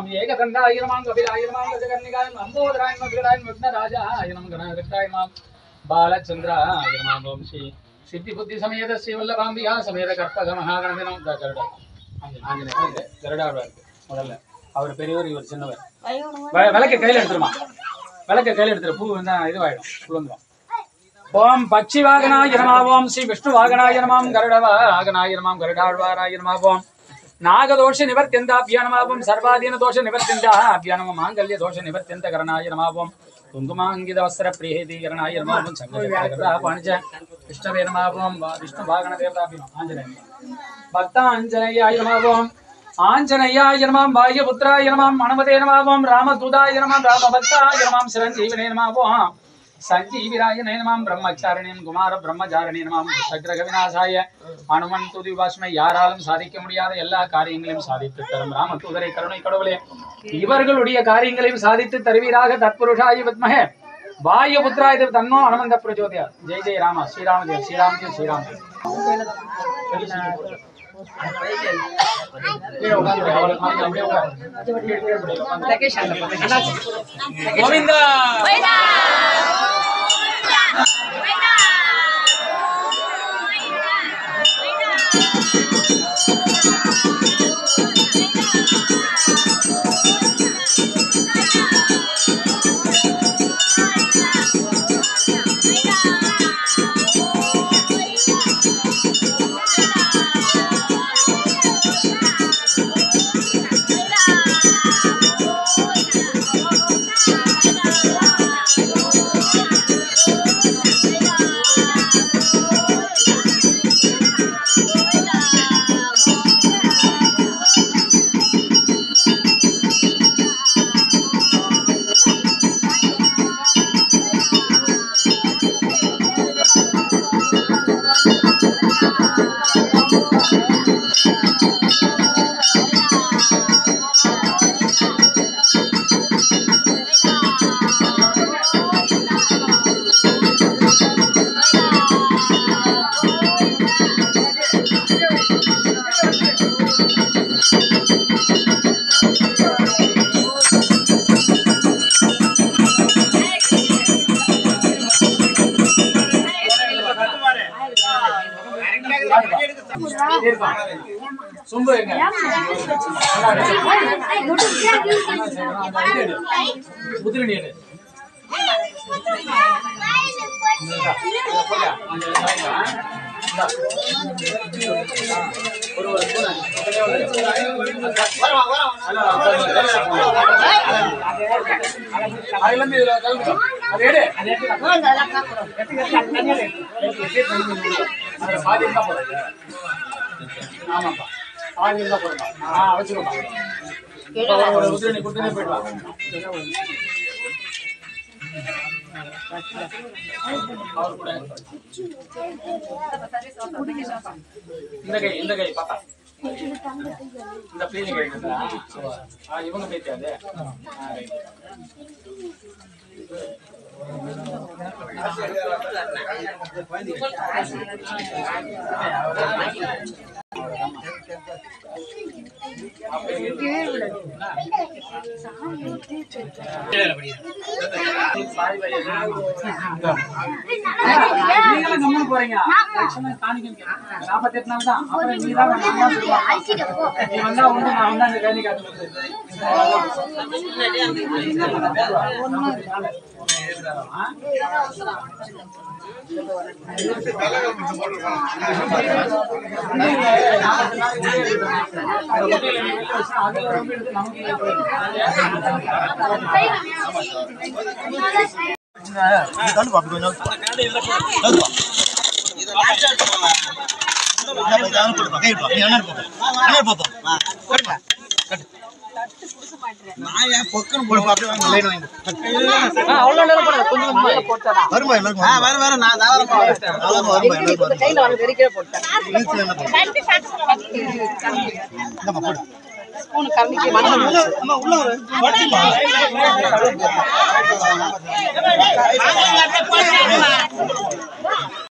நம ஏகதண்டாய நம கபிலாய நம கஜகர்ணிகாய நம அம்போதராய நம விகடாய நம விக்னராஜாய நம கணாதிட்டாய நம பாலச்சந்திராய நம ஓம் ஸ்ரீ சித்தி புத்தி சமேத ஸ்ரீ வல்லபாம்பிகா சமேத கற்பக மகாகணபதி நம கருடா ஆஞ்சநேயர் கருடாவா இருக்கு முதல்ல அவர் பெரியவர் இவர் சின்னவர் வ- விளக்க கையில எடுத்துருமா விளக்க கையில எடுத்துரு பூ வந்து இதுவாயிடும் குழந்துரும் ஓம் பட்சி வாகனாய நமாவோம் ஸ்ரீ விஷ்ணு வாகனாய நமாம் கருடவா வாகனாய நமாம் கருடாழ்வாராய நமாவோம் நாகதோஷ நிவர்த்தியந்தாபிய நமாவோம் சர்வாதீன தோஷ நிவர்த்தியந்தா அபிய நம மாங்கல்ய தோஷ நிவர்த்தியந்த கரணாய நமாவோம் குங்குமாங்கித வஸ்திர பிரியதீகரணாய நமாவோம் சங்கரா பாணிஜ விஷ்ணவே நமாவோம் விஷ்ணு வாகன தேவதாபியம் ஆஞ்சநேயம் பக்தாஞ்சனேயாய நமாவோம் ஆஞ்சநேயாய நமாம் பாஹ்யபுத்திராய நமாம் மணவதே நமாவோம் ராமதூதாய நமாம் ராமபக்தாய நமாம் சிரஞ்சீவனே நமாவோம் சஞ்சீவிராய நமாம் பிரம்மச்சாரணியம் குமார பிரம்மச்சாரணி நமாம் சக்ரக விநாசாய அனுமன் துதி உபாசனை யாராலும் சாதிக்க முடியாத எல்லா காரியங்களையும் சாதித்து தரும் ராம தூதரை கருணை கடவுளே இவர்களுடைய காரியங்களையும் சாதித்து தருவீராக தத்புருஷாய வித்மஹே வாயுபுத்ராய தேவ தன்னோ அனுமந்த பிரச்சோதயா ஜெய் ஜெய் ராமா ஸ்ரீராமதேவ் ஸ்ரீராமதேவ் ஸ்ரீராமதேவ் கீழே உட்கார்ந்து அவளுக்கு மாதிரி அப்படியே உட்காரு. கீழே, கீழே இப்படி உட்கார்ந்து. கோவிந்தா சொம்பு எங்க முதிரி நீர் ஒரு ஒரு ஸ்பூன் அதுல இருந்து இதுல கலந்து அது எடு அது எடு அதுல பாதி இருந்தா போதும் ஆமாப்பா பாதி இருந்தா போதும் ஆ வச்சுக்கோப்பா ஒரு உதிரணி கொடுத்துனே போயிட்டு வா அவர் கூட இந்த கை இந்த கை பாப்பா இந்த பீலி கை இருக்குதா? ஆ இவங்க பேத்தியாது நீங்களும் கம்முனு போறீங்க லட்சுமி காணிக்க நாற்பத்தெட்டு நாள் தான் அப்புறம் நீ தான் நான் தான் சொல்லுவேன். நீ வந்தா உண்டு நான் வந்தா அந்த கேள்வி காட்டு உள்ள